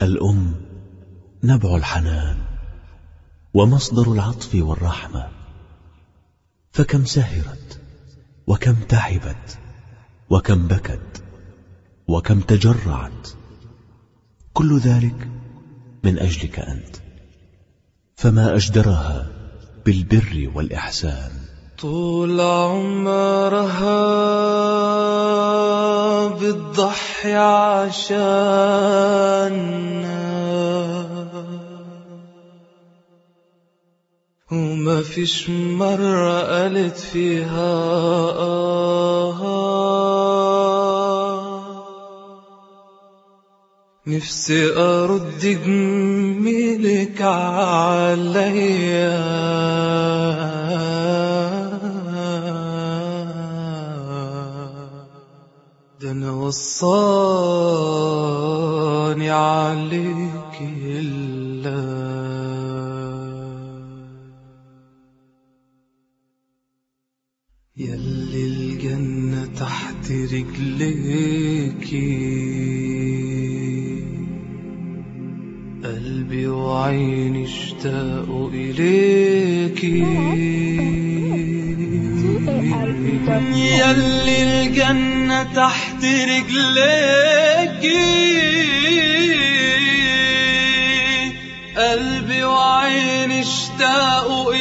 الأم نبع الحنان ومصدر العطف والرحمة فكم سهرت وكم تعبت وكم بكت وكم تجرعت كل ذلك من أجلك أنت فما أجدرها بالبر والإحسان طول عمرها بتضحي عشاننا وما فيش مرة قالت فيها آه نفسي أرد جميلك عليا ده أنا وصاني عليك الله يلي الجنة تحت رجليكي قلبي وعيني اشتاقوا إليكي يلي الجنة تحت رجليكي قلبي وعيني اشتاقوا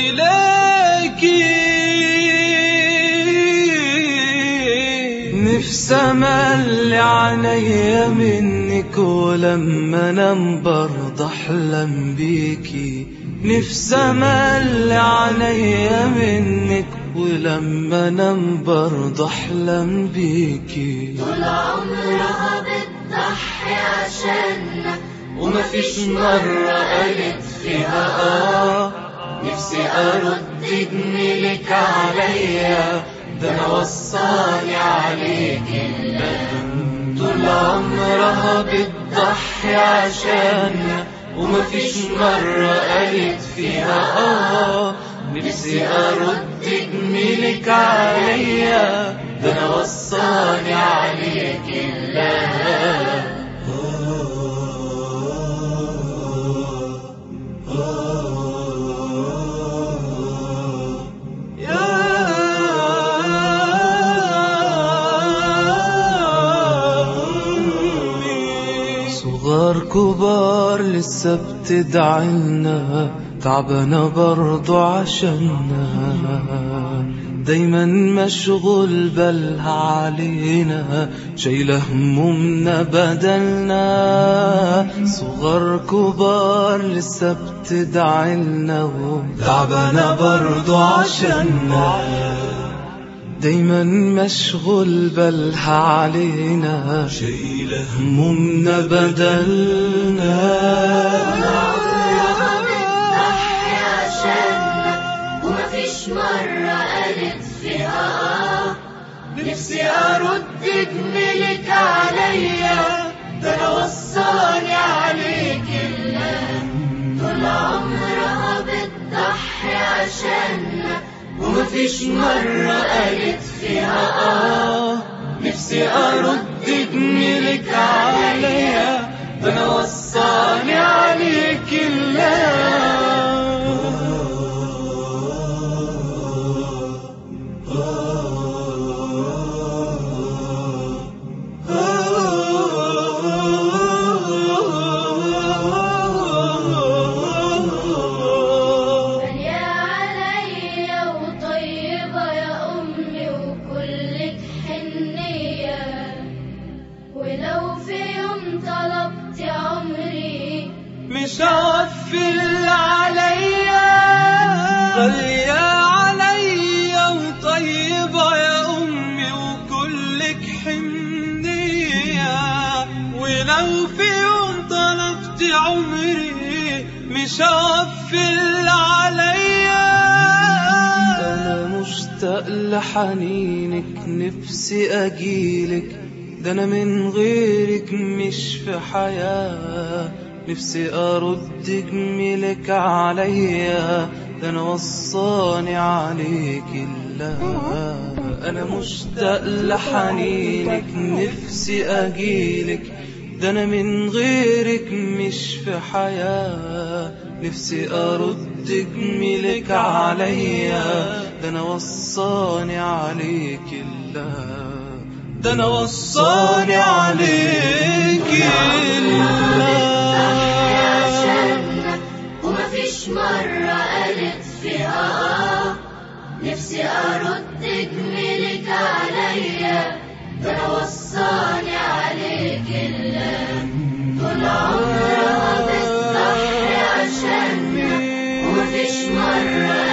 إليكي نفسي أملي عينيا منك ولما انام برضه احلم بيكي نفسي أملي عينيا منك ولما انام برضه احلم بيكي طول عمرها بتضحي عشاننا ومفيش مرة قالت فيها آه نفسي أرد جميلك عليا ده أنا وصاني عليك الندم طول عمرها بتضحي عشاننا ومفيش مرة قالت فيها آه نفسي أرد جميلك عليا ده أنا وصاني عليك الله صغار كبار لسه بتدعلنا تعبانة برضو عشاننا دايما مشغول بالها علينا شايلة همومنا بدلنا صغار كبار لسه بتدعلنا تعبانة برضو عشاننا دايما مشغول بالها علينا شايلة همومنا بدلنا عمرها بتضحي عشاننا ومفيش مرة قالت فيها آه نفسي أرد جميلك عليا ده أنا وصاني عليك الله طول عمرها بتضحي عشاننا ومفيش مرة قالت فيها آه نفسي أرد جميلك عليا ده أنا وصاني عليك الله غالية عليا وطيبة يا أمي وكلك حنية ولو في يوم طلبت عمري مش هوفي اللي عليا غالية عليا وطيبة يا أمي وكلك حنية ولو في يوم طلبت عمري مش هوفي اللي عليا أنا مشتاق لحنينك نفسي أجيلك ده أنا من غيرك مش في حياة نفسي أرد جميلك عليا ده أنا وصاني عليك الله أنا مشتاق لحنينك نفسي أجيلك ده أنا من غيرك مش نعيش في حياة نفسي أرد جميلك عليا ده أنا وصاني عليك الله ده أنا وصاني عليك الله عشاننا ومفيش مرة قالت فيها آه نفسي أرد جميلك عليا ده أنا وصاني عليك الله طول عمرها بتضحي عشاننا ومفيش مرة